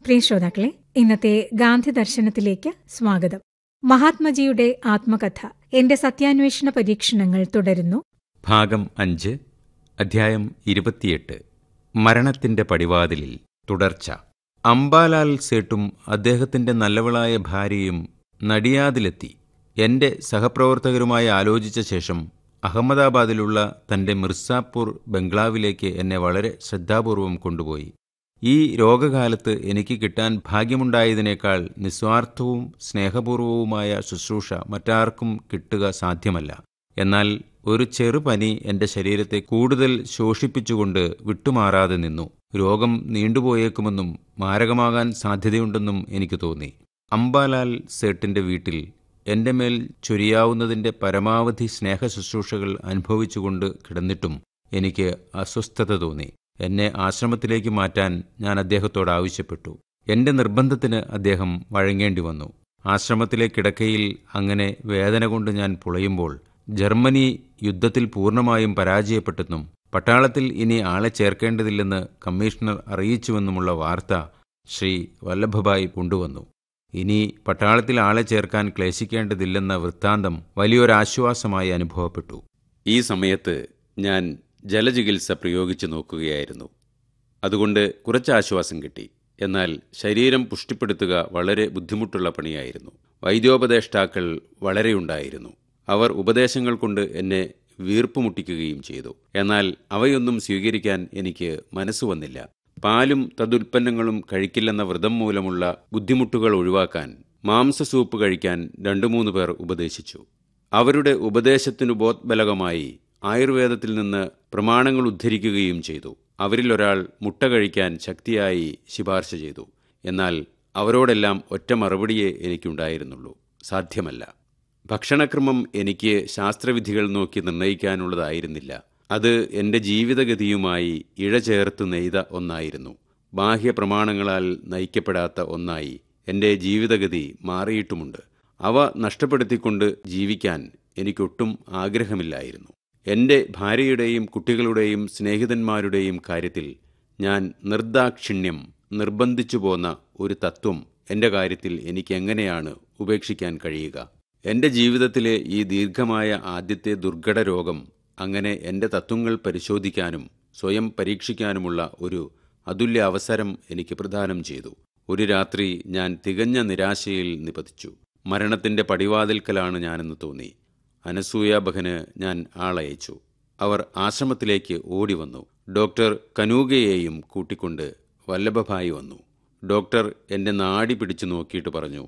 പ്രിയ ശ്രോതാക്കളെ ഇന്നത്തെ ഗാന്ധി ദർശനത്തിലേക്ക് സ്വാഗതം മഹാത്മജിയുടെ ആത്മകഥ എന്റെ സത്യാന്വേഷണ പരീക്ഷണങ്ങൾ തുടരുന്നു ഭാഗം അഞ്ച് അധ്യായം ഇരുപത്തിയെട്ട് മരണത്തിന്റെ പടിവാതിലിൽ തുടർച്ച അംബാലാൽ സേട്ടും അദ്ദേഹത്തിന്റെ നല്ലവളായ ഭാര്യയും നടിയാദിലെത്തി എന്റെ സഹപ്രവർത്തകരുമായി ആലോചിച്ച ശേഷം അഹമ്മദാബാദിലുള്ള തന്റെ മിർസാപൂർ ബംഗ്ലാവിലേക്ക് എന്നെ വളരെ ശ്രദ്ധാപൂർവം കൊണ്ടുപോയി ഈ രോഗകാലത്ത് എനിക്ക് കിട്ടാൻ ഭാഗ്യമുണ്ടായതിനേക്കാൾ നിസ്വാർത്ഥവും സ്നേഹപൂർവവുമായ ശുശ്രൂഷ മറ്റാർക്കും കിട്ടുക സാധ്യമല്ല എന്നാൽ ഒരു ചെറുപനി എന്റെ ശരീരത്തെ കൂടുതൽ ശോഷിപ്പിച്ചുകൊണ്ട് വിട്ടുമാറാതെ നിന്നു രോഗം നീണ്ടുപോയേക്കുമെന്നും മാരകമാകാൻ സാധ്യതയുണ്ടെന്നും എനിക്ക് തോന്നി അംബാലാൽ സേട്ടിന്റെ വീട്ടിൽ എന്റെ മേൽ ചൊരിയാവുന്നതിന്റെ പരമാവധി സ്നേഹശുശ്രൂഷകൾ അനുഭവിച്ചുകൊണ്ട് കിടന്നിട്ടും എനിക്ക് അസ്വസ്ഥത തോന്നി എന്നെ ആശ്രമത്തിലേക്ക് മാറ്റാൻ ഞാൻ അദ്ദേഹത്തോട് ആവശ്യപ്പെട്ടു എന്റെ നിർബന്ധത്തിന് അദ്ദേഹം വഴങ്ങേണ്ടി വന്നു ആശ്രമത്തിലെ കിടക്കയിൽ അങ്ങനെ വേദന കൊണ്ട് ഞാൻ പുളയുമ്പോൾ ജർമ്മനി യുദ്ധത്തിൽ പൂർണ്ണമായും പരാജയപ്പെട്ടെന്നും പട്ടാളത്തിൽ ഇനി ആളെ ചേർക്കേണ്ടതില്ലെന്ന് കമ്മീഷണർ അറിയിച്ചുവെന്നുമുള്ള വാർത്ത ശ്രീ വല്ലഭഭായ് കൊണ്ടുവന്നു ഇനി പട്ടാളത്തിൽ ആളെ ചേർക്കാൻ ക്ലേശിക്കേണ്ടതില്ലെന്ന വൃത്താന്തം വലിയൊരാശ്വാസമായി അനുഭവപ്പെട്ടു ഈ സമയത്ത് ഞാൻ ജലചികിത്സ പ്രയോഗിച്ചു നോക്കുകയായിരുന്നു അതുകൊണ്ട് കുറച്ച് ആശ്വാസം കിട്ടി എന്നാൽ ശരീരം പുഷ്ടിപ്പെടുത്തുക വളരെ ബുദ്ധിമുട്ടുള്ള പണിയായിരുന്നു വൈദ്യോപദേഷ്ടാക്കൾ വളരെയുണ്ടായിരുന്നു അവർ ഉപദേശങ്ങൾ കൊണ്ട് എന്നെ വീർപ്പുമുട്ടിക്കുകയും ചെയ്തു എന്നാൽ അവയൊന്നും സ്വീകരിക്കാൻ എനിക്ക് മനസ്സു വന്നില്ല പാലും തതുൽപ്പന്നങ്ങളും കഴിക്കില്ലെന്ന വ്രതം മൂലമുള്ള ബുദ്ധിമുട്ടുകൾ ഒഴിവാക്കാൻ മാംസസൂപ്പ് കഴിക്കാൻ രണ്ടു മൂന്ന് പേർ ഉപദേശിച്ചു അവരുടെ ഉപദേശത്തിനു ബോധബലകമായി ആയുർവേദത്തിൽ നിന്ന് പ്രമാണങ്ങൾ ഉദ്ധരിക്കുകയും ചെയ്തു അവരിൽ ഒരാൾ മുട്ട കഴിക്കാൻ ശക്തിയായി ശിപാർശ ചെയ്തു എന്നാൽ അവരോടെല്ലാം ഒറ്റ മറുപടിയേ എനിക്കുണ്ടായിരുന്നുള്ളൂ സാധ്യമല്ല ഭക്ഷണക്രമം എനിക്ക് ശാസ്ത്രവിധികൾ നോക്കി നിർണയിക്കാനുള്ളതായിരുന്നില്ല അത് എൻ്റെ ജീവിതഗതിയുമായി ഇഴചേർത്ത് നെയ്ത ഒന്നായിരുന്നു ബാഹ്യ പ്രമാണങ്ങളാൽ നയിക്കപ്പെടാത്ത ഒന്നായി എൻ്റെ ജീവിതഗതി മാറിയിട്ടുമുണ്ട് അവ നഷ്ടപ്പെടുത്തിക്കൊണ്ട് ജീവിക്കാൻ എനിക്കൊട്ടും ആഗ്രഹമില്ലായിരുന്നു എൻ്റെ ഭാര്യയുടെയും കുട്ടികളുടെയും സ്നേഹിതന്മാരുടെയും കാര്യത്തിൽ ഞാൻ നിർദാക്ഷിണ്യം നിർബന്ധിച്ചു പോന്ന ഒരു തത്വം എൻ്റെ കാര്യത്തിൽ എനിക്കെങ്ങനെയാണ് ഉപേക്ഷിക്കാൻ കഴിയുക എൻ്റെ ജീവിതത്തിലെ ഈ ദീർഘമായ ആദ്യത്തെ ദുർഘട രോഗം അങ്ങനെ എൻ്റെ തത്വങ്ങൾ പരിശോധിക്കാനും സ്വയം പരീക്ഷിക്കാനുമുള്ള ഒരു അതുല്യ അവസരം എനിക്ക് പ്രദാനം ചെയ്തു ഒരു രാത്രി ഞാൻ തികഞ്ഞ നിരാശയിൽ നിപതിച്ചു മരണത്തിന്റെ പടിവാതിൽക്കലാണ് ഞാനെന്ന് തോന്നി അനസൂയ ബഹന് ഞാൻ ആളയച്ചു അവർ ആശ്രമത്തിലേക്ക് ഓടി വന്നു ഡോക്ടർ കനൂകയെയും കൂട്ടിക്കൊണ്ട് വല്ലഭഭായി വന്നു ഡോക്ടർ എന്റെ നാടി പിടിച്ചു നോക്കിയിട്ട് പറഞ്ഞു